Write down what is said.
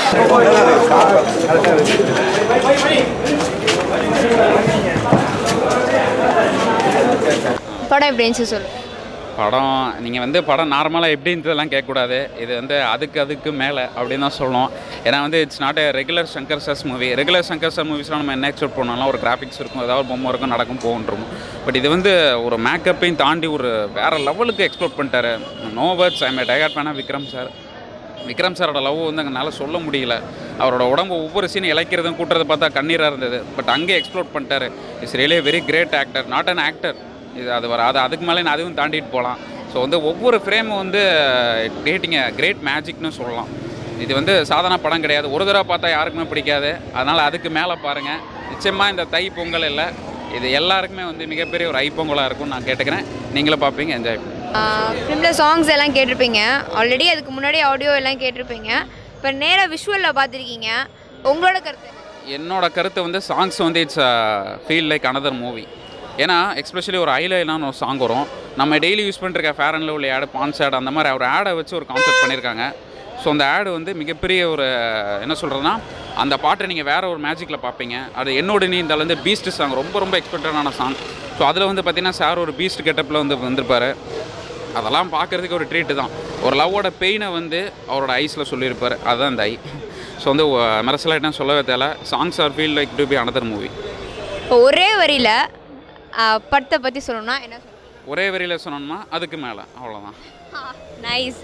படம் எப்படி இருந்துச்சு சொல்லு படம் நீங்கள் வந்து படம் நார்மலாக எப்படின்றதெல்லாம் கேட்கக்கூடாது இது வந்து அதுக்கு அதுக்கு மேலே அப்படின்னு தான் சொல்லணும் ஏன்னா வந்து it's not a regular Shankar சஸ் மூவி ரெகுலர் சங்கர் சார் மூவிஸ்லாம் நம்ம என்ன எக்ஸ்பெக்ட் பண்ணாலும் ஒரு கிராஃபிக்ஸ் இருக்கும் ஏதாவது ஒரு பொம்மை இருக்கும் நடக்கும் போகுன்றோம் பட் இது வந்து ஒரு மேக்கப்பையும் தாண்டி ஒரு வேறு லெவலுக்கு எக்ஸ்ப்ளோர் பண்ணிட்டாரு no words I may tired பண்ண விக்ரம் சார் விக்ரம் சாரோட லவ் வந்து என்னால் சொல்ல முடியல அவரோட உடம்பு ஒவ்வொரு சீன் இழைக்கிறதும் கூட்டுறதை பார்த்தா கண்ணீராக இருந்தது பட் அங்கே எக்ஸ்ப்ளோர் பண்ணிட்டாரு it's really very great actor not an actor இது அது வர அது அதுக்கு மேலே நான் அதுவும் தாண்டிட்டு போகலாம் ஸோ வந்து ஒவ்வொரு ஃப்ரேமும் வந்து கிரியேட்டிங்க கிரேட் மேஜிக்னு சொல்லலாம் இது வந்து சாதாரண படம் கிடையாது ஒரு தடவை பார்த்தா யாருக்குமே பிடிக்காது அதனால் அதுக்கு மேலே பாருங்கள் நிச்சயமாக இந்த தை பொங்கல் இல்லை இது எல்லாருக்குமே வந்து மிகப்பெரிய ஒரு ஐப்பொங்கலாக இருக்கும்னு நான் கேட்டுக்கிறேன் நீங்களும் பார்ப்பீங்க என்ஜாய் பண்ணுங்க ஃபிலிமில் சாங்ஸ் எல்லாம் கேட்டிருப்பீங்க ஆல்ரெடி அதுக்கு முன்னாடி ஆடியோ எல்லாம் கேட்டிருப்பீங்க இப்போ நேராக விஷுவலில் பார்த்துருக்கீங்க உங்களோட கருத்து என்னோட கருத்து வந்து சாங்ஸ் வந்து it's feel like another movie ஏன்னா எஸ்பெஷலி ஒரு ஐலைனான ஒரு சாங் வரும் நம்ம டெய்லி யூஸ் பண்ணிருக்க fair and lovely ad Pond's add அந்த மாதிரி ஒரு ஆடை வச்சு ஒரு கான்செப்ட் பண்ணியிருக்காங்க ஸோ அந்த ஆடு வந்து மிகப்பெரிய ஒரு என்ன சொல்கிறதுனா அந்த பாட்டை நீங்கள் வேறு ஒரு மேஜிக்கில் பார்ப்பீங்க அது என்னோட நீ இந்த வந்து பீஸ்ட் சாங் ரொம்ப ரொம்ப எக்ஸ்பெக்டடான சாங் ஸோ அதில் வந்து பார்த்தீங்கன்னா சார் ஒரு பீஸ்ட் கெட்டப்பில் வந்து வந்திருப்பாரு அதெல்லாம் பார்க்குறதுக்கு ஒரு ட்ரீட்டு தான் ஒரு லவ்வோட பெயினை வந்து அவரோட ஐஸில் சொல்லியிருப்பார் அதுதான் இந்த ஐ ஸோ வந்து மெரசலாயிட்னா சொல்லவே தேவை songs are feel like to be another movie இப்போ ஒரே வரியில் படத்தை பற்றி சொல்லணும்னா என்ன சொல்லுங்கள் ஒரே வரியில் சொன்னோம்னா அதுக்கு மேலே அவ்வளோதான் நைஸ்